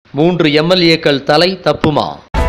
மூன்று எம்எல்ஏக்கள் தலை தப்புமா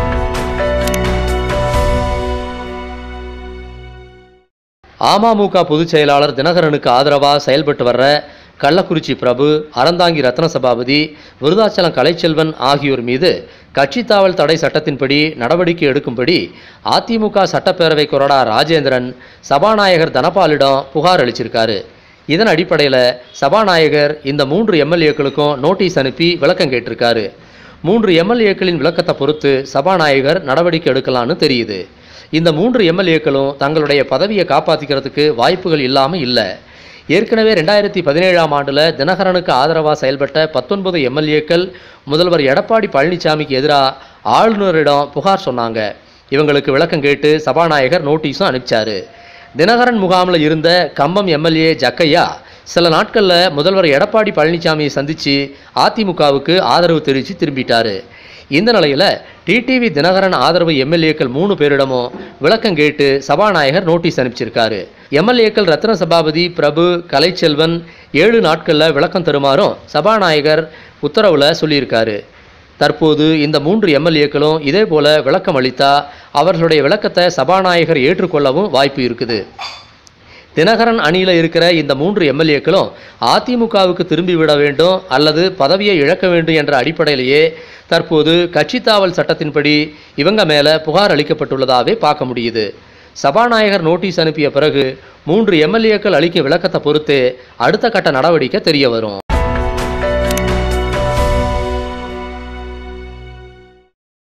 அமமுக பொதுச் செயலாளர் தினகரனுக்கு ஆதரவாக செயல்பட்டு வர்ற கள்ளக்குறிச்சி பிரபு அறந்தாங்கி ரத்ன சபாபதி விருதாச்சலம் கலைச்செல்வன் ஆகியோர் மீது கட்சித் தாவல் தடை சட்டத்தின்படி நடவடிக்கை எடுக்கும்படி அதிமுக சட்டப்பேரவை கொறடா ராஜேந்திரன் சபாநாயகர் தனபாலிடம் புகார் அளிச்சிருக்காரு இதன் அடிப்படையில் சபாநாயகர் இந்த மூன்று எம்எல்ஏக்களுக்கும் நோட்டீஸ் அனுப்பி விளக்கம் கேட்டிருக்காரு மூன்று எம்எல்ஏக்களின் விளக்கத்தை பொறுத்து சபாநாயகர் நடவடிக்கை எடுக்கலான்னு தெரியுது இந்த மூன்று எம்எல்ஏக்களும் தங்களுடைய பதவியை காப்பாற்றிக்கிறதுக்கு வாய்ப்புகள் இல்லாமல் இல்லை ஏற்கனவே ரெண்டாயிரத்தி பதினேழாம் ஆண்டில் தினகரனுக்கு ஆதரவாக செயல்பட்ட பத்தொன்பது எம்எல்ஏக்கள் முதல்வர் எடப்பாடி பழனிசாமிக்கு எதிராக ஆளுநரிடம் புகார் சொன்னாங்க இவங்களுக்கு விளக்கம் கேட்டு சபாநாயகர் நோட்டீஸும் அனுப்பிச்சாரு தினகரன் முகாமில் இருந்த கம்பம் எம்எல்ஏ ஜக்கையா சில நாட்களில் முதல்வர் எடப்பாடி பழனிசாமியை சந்தித்து அதிமுகவுக்கு ஆதரவு தெரிவித்து திரும்பிட்டாரு இந்த நிலையில் டிடிவி தினகரன் ஆதரவு எம்எல்ஏக்கள் மூணு பேரிடமும் விளக்கம் கேட்டு சபாநாயகர் நோட்டீஸ் அனுப்பிச்சிருக்காரு எம்எல்ஏக்கள் ரத்ன சபாபதி பிரபு கலைச்செல்வன் ஏழு நாட்களில் விளக்கம் தருமாறும் சபாநாயகர் உத்தரவில் சொல்லியிருக்காரு தற்போது இந்த மூன்று எம்எல்ஏக்களும் இதே போல விளக்கம் அளித்தா அவர்களுடைய விளக்கத்தை சபாநாயகர் ஏற்றுக்கொள்ளவும் வாய்ப்பு இருக்குது தினகரன் அணியில் இருக்கிற இந்த மூன்று எம்எல்ஏக்களும் அதிமுகவுக்கு திரும்பி விட வேண்டும் அல்லது பதவியை இழக்க வேண்டும் என்ற அடிப்படையிலேயே தற்போது கட்சித்தாவல் சட்டத்தின்படி இவங்க மேலே புகார் அளிக்கப்பட்டுள்ளதாகவே பார்க்க முடியுது சபாநாயகர் நோட்டீஸ் அனுப்பிய பிறகு மூன்று எம்எல்ஏக்கள் அளிக்கும் விளக்கத்தை பொறுத்து அடுத்த கட்ட நடவடிக்கை தெரிய வரும்